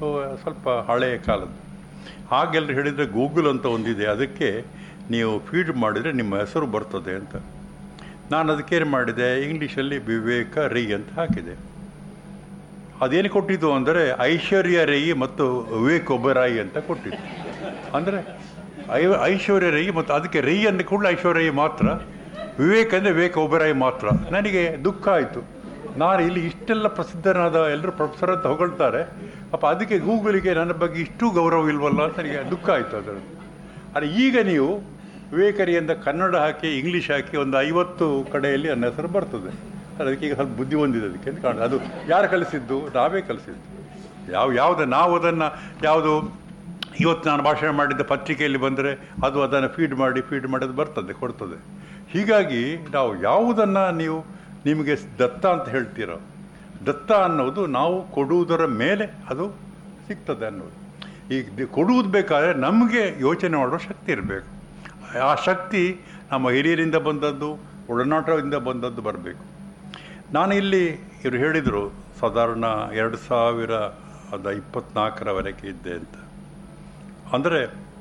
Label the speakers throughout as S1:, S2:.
S1: ಮತ್ತು ಸ್ವಲ್ಪ ಹಳೆಯ ಕಾಲದ್ದು ಹಾಗೆಲ್ಲರೂ ಹೇಳಿದರೆ ಗೂಗಲ್ ಅಂತ ಒಂದಿದೆ ಅದಕ್ಕೆ ನೀವು ಫೀಡ್ ಮಾಡಿದರೆ ನಿಮ್ಮ ಹೆಸರು ಬರ್ತದೆ ಅಂತ ನಾನು ಅದಕ್ಕೇನು ಮಾಡಿದೆ ಇಂಗ್ಲೀಷಲ್ಲಿ ವಿವೇಕ ರೈ ಅಂತ ಹಾಕಿದೆ ಅದೇನು ಕೊಟ್ಟಿದ್ದು ಅಂದರೆ ಐಶ್ವರ್ಯ ರೈ ಮತ್ತು ವಿವೇಕ್ ಒಬೆರಾಯಿ ಅಂತ ಕೊಟ್ಟಿದ್ದು ಅಂದರೆ ಐ ಐಶ್ವರ್ಯ ರೈ ಮತ್ತು ಅದಕ್ಕೆ ರೈ ಅಂದ ಕೂಡಲೇ ಐಶ್ವರ್ಯ ರೈ ಮಾತ್ರ ವಿವೇಕ್ ಅಂದರೆ ವಿವೇಕ್ ಒಬೆರಾಯಿ ಮಾತ್ರ ನನಗೆ ದುಃಖ ಆಯಿತು ನಾನು ಇಲ್ಲಿ ಇಷ್ಟೆಲ್ಲ ಪ್ರಸಿದ್ಧನಾದ ಎಲ್ಲರೂ ಪ್ರೊಫೆಸರ್ ಅಂತ ಹೊಗಳ್ತಾರೆ ಅಪ್ಪ ಅದಕ್ಕೆ ಗೂಗಲಿಗೆ ನನ್ನ ಬಗ್ಗೆ ಇಷ್ಟು ಗೌರವ ಇಲ್ವಲ್ಲ ಅಂತ ನನಗೆ ದುಃಖ ಆಯಿತು ಅದರದ್ದು ಆದರೆ ಈಗ ನೀವು ವಿವೇಕರಿ ಅಂತ ಕನ್ನಡ ಹಾಕಿ ಇಂಗ್ಲೀಷ್ ಹಾಕಿ ಒಂದು ಐವತ್ತು ಕಡೆಯಲ್ಲಿ ನನ್ನ ಹೆಸರು ಬರ್ತದೆ ಅದಕ್ಕೆ ಈಗ ಸ್ವಲ್ಪ ಬುದ್ಧಿ ಹೊಂದಿದೆ ಅದಕ್ಕೆ ಅಂತ ಕಾಣುತ್ತೆ ಅದು ಯಾರು ಕಲಿಸಿದ್ದು ನಾವೇ ಕಲಿಸಿದ್ದು ಯಾವ ಯಾವುದು ನಾವು ಅದನ್ನು ಯಾವುದು ಇವತ್ತು ನಾನು ಭಾಷಣ ಮಾಡಿದ್ದ ಪತ್ರಿಕೆಯಲ್ಲಿ ಬಂದರೆ ಅದು ಅದನ್ನು ಫೀಡ್ ಮಾಡಿ ಫೀಡ್ ಮಾಡಿ ಅದು ಬರ್ತದೆ ಕೊಡ್ತದೆ ಹೀಗಾಗಿ ನಾವು ಯಾವುದನ್ನು ನೀವು ನಿಮಗೆ ದತ್ತ ಅಂತ ಹೇಳ್ತೀರೋ ದತ್ತ ಅನ್ನೋದು ನಾವು ಕೊಡುವುದರ ಮೇಲೆ ಅದು ಸಿಗ್ತದೆ ಅನ್ನೋದು ಈಗ ದಿ- ಕೊಡುವುದು ಬೇಕಾದರೆ ನಮಗೆ ಯೋಚನೆ ಮಾಡುವ ಶಕ್ತಿ ಇರಬೇಕು ಆ ಶಕ್ತಿ ನಮ್ಮ ಹಿರಿಯರಿಂದ ಬಂದದ್ದು ಒಡನಾಟದಿಂದ ಬಂದದ್ದು ಬರಬೇಕು ನಾನು ಇಲ್ಲಿ ಇವರು ಹೇಳಿದರು ಸಾಧಾರಣ ಎರಡು ಸಾವಿರ ಅದ ಇಪ್ಪತ್ನಾಲ್ಕರವರೆಗೆ ಇದ್ದೆ ಅಂತ ಅಂದರೆ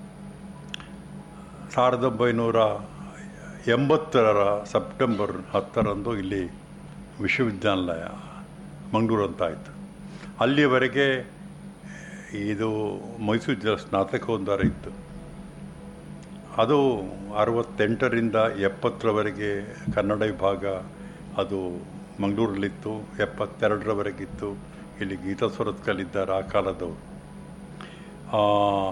S1: ಸಾವಿರದ ಒಂಬೈನೂರ ಎಂಬತ್ತರ ಸೆಪ್ಟೆಂಬರ್ ಹತ್ತರಂದು ಇಲ್ಲಿ ವಿಶ್ವವಿದ್ಯಾನಿಲಯ ಮಂಗಳೂರು ಅಂತ ಆಯಿತು ಅಲ್ಲಿಯವರೆಗೆ ಇದು ಮೈಸೂರು ಜಿಲ್ಲಾ ಸ್ನಾತಕೋದ್ಧಾರ ಇತ್ತು ಅದು ಅರವತ್ತೆಂಟರಿಂದ ಎಪ್ಪತ್ತರವರೆಗೆ ಕನ್ನಡ ವಿಭಾಗ ಅದು ಮಂಗಳೂರಲ್ಲಿತ್ತು ಎಪ್ಪತ್ತೆರಡರವರೆಗಿತ್ತು ಇಲ್ಲಿ ಗೀತಾ ಸ್ವರತ್ಕಲ್ಲಿದ್ದಾರೆ ಆ ಕಾಲದವರು ಆ,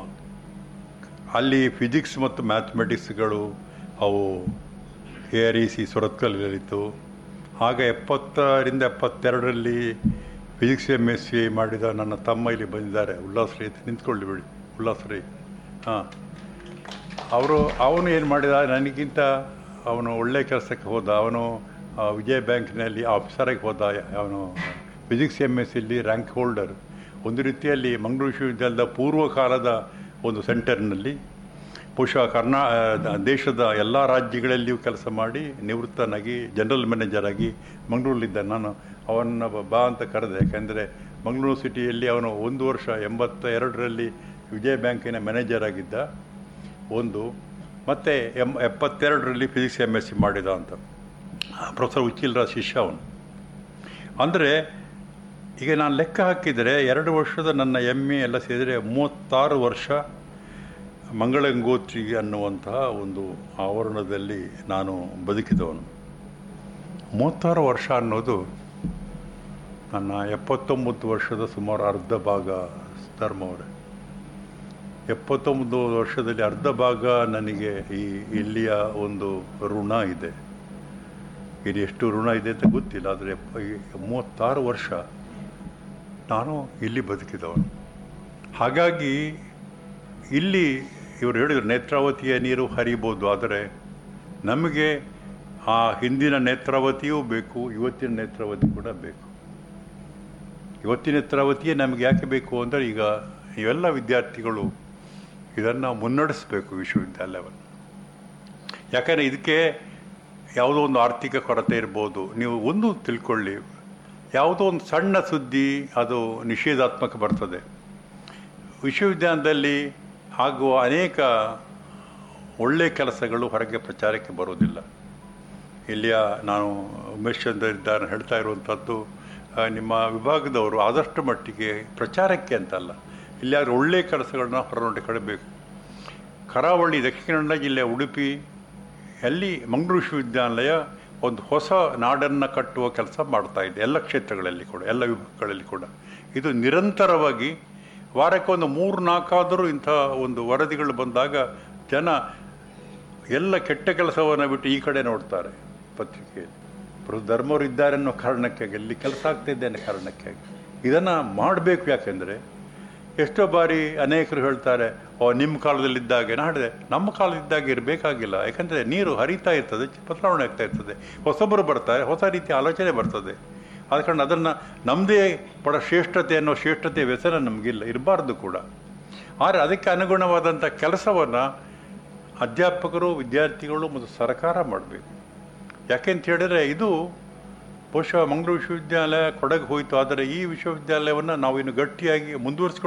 S1: ಅಲ್ಲಿ ಫಿಸಿಕ್ಸ್ ಮತ್ತು ಮ್ಯಾಥಮೆಟಿಕ್ಸ್ಗಳು ಅವು ಎ ಆರ್ ಇ ಸಿ ಸುರತ್ಕಲ್ಲಿತ್ತು ಆಗ ಎಪ್ಪತ್ತರಿಂದ ಎಪ್ಪತ್ತೆರಡರಲ್ಲಿ ಫಿಸಿಕ್ಸ್ ಎಮ್ ಎಸ್ ಸಿ ಮಾಡಿದ ನನ್ನ ತಮ್ಮ ಇಲ್ಲಿ ಬಂದಿದ್ದಾರೆ ಉಲ್ಲಾಸ್ ರೈ ನಿಂತ್ಕೊಳ್ಳಿ ಬಿಡಿ ಉಲ್ಲಾಸ್ ರೈ ಹಾಂ ಅವರು ಅವನು ಏನು ಮಾಡಿದ ನನಗಿಂತ ಅವನು ಒಳ್ಳೆಯ ಕೆಲಸಕ್ಕೆ ಹೋದ ಅವನು ಆ, ವಿಜಯ ಬ್ಯಾಂಕ್ನಲ್ಲಿ ಆಫೀಸರಾಗಿ ಹೋದ ಅವನು ಫಿಸಿಕ್ಸ್ ಎಮ್ ಎಸ್ ಸಿಲಿ ರ್ಯಾಂಕ್ ಹೋಲ್ಡರ್ ಒಂದು ರೀತಿಯಲ್ಲಿ ಮಂಗಳೂರು ವಿಶ್ವವಿದ್ಯಾಲಯದ ಪೂರ್ವ ಕಾಲದ ಒಂದು ಸೆಂಟರ್ನಲ್ಲಿ ಬಹುಶಃ ಕರ್ನಾ ಆ, ದೇಶದ ಎಲ್ಲ ರಾಜ್ಯಗಳಲ್ಲಿಯೂ ಕೆಲಸ ಮಾಡಿ ನಿವೃತ್ತನಾಗಿ ಜನರಲ್ ಮ್ಯಾನೇಜರ್ ಆಗಿ ಮಂಗಳೂರಲ್ಲಿದ್ದ ನಾನು ಅವನ್ನ ಬಾ ಅಂತ ಕರೆದೆ ಯಾಕೆಂದರೆ ಮಂಗಳೂರು ಸಿಟಿಯಲ್ಲಿ ಅವನು ಒಂದು ವರ್ಷ ಎಂಬತ್ತ ಎರಡರಲ್ಲಿ ವಿಜಯ ಬ್ಯಾಂಕಿನ ಮ್ಯಾನೇಜರ್ ಆಗಿದ್ದ ಒಂದು ಮತ್ತು ಎಂ ಎಪ್ಪತ್ತೆರಡರಲ್ಲಿ ಫಿಸಿಕ್ಸ್ ಎಮ್ ಎಸ್ ಸಿ ಮಾಡಿದ ಅಂತ ಪ್ರೊಫೆಸರ್ ಉಚ್ಚಿಲ್ರ ಶಿಷ್ಯ ಅವನು ಅಂದರೆ ಈಗ ನಾನು ಲೆಕ್ಕ ಹಾಕಿದರೆ ಎರಡು ವರ್ಷದ ನನ್ನ ಎಮ್ ಎ ಎಲ್ಲ ಸೇರಿದರೆ ಮೂವತ್ತಾರು ವರ್ಷ ಮಂಗಳಂಗೋತ್ರಿ ಅನ್ನುವಂತಹ ಒಂದು ಆವರಣದಲ್ಲಿ ನಾನು ಬದುಕಿದವನು ಮೂವತ್ತಾರು ವರ್ಷ ಅನ್ನೋದು ನನ್ನ ಎಪ್ಪತ್ತೊಂಬತ್ತು ವರ್ಷದ ಸುಮಾರು ಅರ್ಧ ಭಾಗ ಧರ್ಮವರೇ ಎಪ್ಪತ್ತೊಂಬತ್ತು ವರ್ಷದಲ್ಲಿ ಅರ್ಧ ಭಾಗ ನನಗೆ ಈ ಇಲ್ಲಿಯ ಒಂದು ಋಣ ಇದೆ ಇದು ಎಷ್ಟು ಋಣ ಇದೆ ಅಂತ ಗೊತ್ತಿಲ್ಲ ಆದರೆ ಈ ಮೂವತ್ತಾರು ವರ್ಷ ನಾನು ಇಲ್ಲಿ ಬದುಕಿದವನು ಹಾಗಾಗಿ ಇಲ್ಲಿ ಇವರು ಹೇಳಿದರು ನೇತ್ರಾವತಿಯ ನೀರು ಹರಿಬೋದು ಆದರೆ ನಮಗೆ ಆ ಹಿಂದಿನ ನೇತ್ರಾವತಿಯೂ ಬೇಕು ಇವತ್ತಿನ ನೇತ್ರಾವತಿ ಕೂಡ ಬೇಕು ಇವತ್ತಿನ ನೇತ್ರಾವತಿಯೇ ನಮಗೆ ಯಾಕೆ ಬೇಕು ಅಂದರೆ ಈಗ ಇವೆಲ್ಲ ವಿದ್ಯಾರ್ಥಿಗಳು ಇದನ್ನು ಮುನ್ನಡೆಸಬೇಕು ವಿಶ್ವವಿದ್ಯಾಲಯವನ್ನು ಯಾಕಂದರೆ ಇದಕ್ಕೆ ಯಾವುದೋ ಒಂದು ಆರ್ಥಿಕ ಕೊರತೆ ಇರ್ಬೋದು ನೀವು ಒಂದು ತಿಳ್ಕೊಳ್ಳಿ ಯಾವುದೋ ಒಂದು ಸಣ್ಣ ಸುದ್ದಿ ಅದು ನಿಷೇಧಾತ್ಮಕ ಬರ್ತದೆ ವಿಶ್ವವಿದ್ಯಾಲಯದಲ್ಲಿ ಆಗುವ ಅನೇಕ ಒಳ್ಳೆಯ ಕೆಲಸಗಳು ಹೊರಗೆ ಪ್ರಚಾರಕ್ಕೆ ಬರೋದಿಲ್ಲ ಇಲ್ಲಿಯ ನಾನು ಉಮೇಶ್ ಚಂದ್ರ ಇದ್ದಾರೆ ಹೇಳ್ತಾ ಇರುವಂಥದ್ದು ಆ, ನಿಮ್ಮ ವಿಭಾಗದವರು ಆದಷ್ಟು ಮಟ್ಟಿಗೆ ಪ್ರಚಾರಕ್ಕೆ ಅಂತಲ್ಲ ಇಲ್ಲಿ ಯಾರು ಒಳ್ಳೆಯ ಕೆಲಸಗಳನ್ನ ಹೊರನೋಡಿಕೊಳ್ಳಬೇಕು ಕರಾವಳಿ ದಕ್ಷಿಣ ಕನ್ನಡ ಜಿಲ್ಲೆ ಉಡುಪಿ ಅಲ್ಲಿ ಮಂಗಳೂರು ವಿಶ್ವವಿದ್ಯಾನಿಲಯ ಒಂದು ಹೊಸ ನಾಡನ್ನು ಕಟ್ಟುವ ಕೆಲಸ ಮಾಡ್ತಾ ಇದೆ ಎಲ್ಲ ಕ್ಷೇತ್ರಗಳಲ್ಲಿ ಕೂಡ ಎಲ್ಲ ವಿಭಾಗಗಳಲ್ಲಿ ಕೂಡ ಇದು ನಿರಂತರವಾಗಿ ವಾರಕ್ಕೆ ಒಂದು ಮೂರು ನಾಲ್ಕಾದರೂ ಇಂಥ ಒಂದು ವರದಿಗಳು ಬಂದಾಗ ಜನ ಎಲ್ಲ ಕೆಟ್ಟ ಕೆಲಸವನ್ನು ಬಿಟ್ಟು ಈ ಕಡೆ ನೋಡ್ತಾರೆ ಪತ್ರಿಕೆಯಲ್ಲಿ ಪ್ರಭು ಧರ್ಮವರು ಇದ್ದಾರೆ ಅನ್ನೋ ಕಾರಣಕ್ಕಾಗಿ ಅಲ್ಲಿ ಕೆಲಸ ಆಗ್ತಿದೆ ಅನ್ನೋ ಕಾರಣಕ್ಕಾಗಿ ಇದನ್ನು ಮಾಡಬೇಕು ಯಾಕೆಂದರೆ ಎಷ್ಟೋ ಬಾರಿ ಅನೇಕರು ಹೇಳ್ತಾರೆ ಓ ನಿಮ್ಮ ಕಾಲದಲ್ಲಿದ್ದಾಗೆ ನಾನು ಹೇಳಿದೆ ನಮ್ಮ ಕಾಲದಿದ್ದಾಗ ಇರಬೇಕಾಗಿಲ್ಲ ಯಾಕಂದರೆ ನೀರು ಹರಿತಾ ಇರ್ತದೆ ಬದಲಾವಣೆ ಆಗ್ತಾ ಇರ್ತದೆ ಹೊಸಬರು ಬರ್ತಾರೆ ಹೊಸ ರೀತಿಯ ಆಲೋಚನೆ ಬರ್ತದೆ ಆದ ಕಾರಣ ಅದನ್ನು ನಮ್ಮದೇ ಪಡ ಶ್ರೇಷ್ಠತೆ ಅನ್ನೋ ಶ್ರೇಷ್ಠತೆಯ ವ್ಯಸನ ನಮಗಿಲ್ಲ ಇರಬಾರ್ದು ಕೂಡ ಆದರೆ ಅದಕ್ಕೆ ಅನುಗುಣವಾದಂಥ ಕೆಲಸವನ್ನು ಅಧ್ಯಾಪಕರು ವಿದ್ಯಾರ್ಥಿಗಳು ಮತ್ತು ಸರ್ಕಾರ ಮಾಡಬೇಕು ಯಾಕೆಂತ ಹೇಳಿದರೆ ಇದು ಬಹುಶಃ ಮಂಗಳೂರು ವಿಶ್ವವಿದ್ಯಾಲಯ ಕೊಡಗು ಹೋಯಿತು ಆದರೆ ಈ ವಿಶ್ವವಿದ್ಯಾಲಯವನ್ನು ನಾವು ಇನ್ನು ಗಟ್ಟಿಯಾಗಿ ಮುಂದುವರಿಸ್ಕೊಂಡು